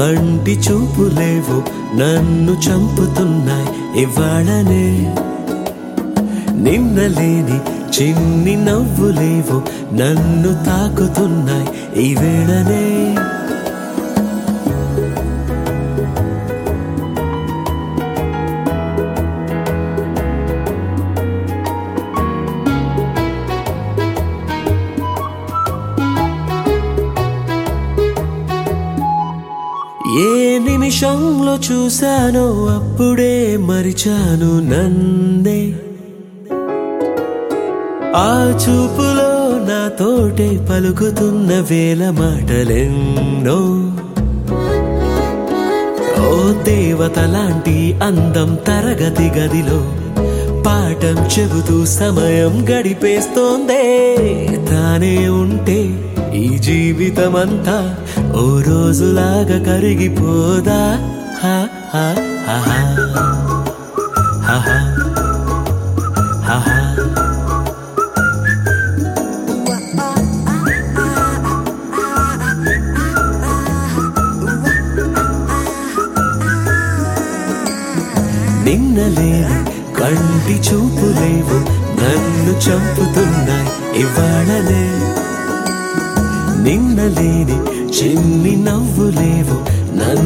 కంటి చూపులేవు నన్ను చంపుతున్నాయి ఇవాళనే నిన్నలేని చిన్ని నవ్వులేవు నన్ను తాకుతున్నాయి ఈ వేళనే ఏ నిమిషంలో చూశానో అప్పుడే మరిచాను నన్నే ఆ చూపులో నాతోటే పలుకుతున్న వేల మాటలెన్నో ఓ దేవత లాంటి అందం తరగతి గదిలో పాఠం చెబుతూ సమయం గడిపేస్తోందే తానే ఉంటే ఈ జీవితమంతా ఓ రోజులాగా కరిగిపోదా హా హా హా హా. హా హా. హా హా. నిన్నలేని కంటి చూపులేవు నన్ను చంపుతున్నాయి ఇవాళనే నిన్నలేని చిన్ని నవ్వులేవు నన్ను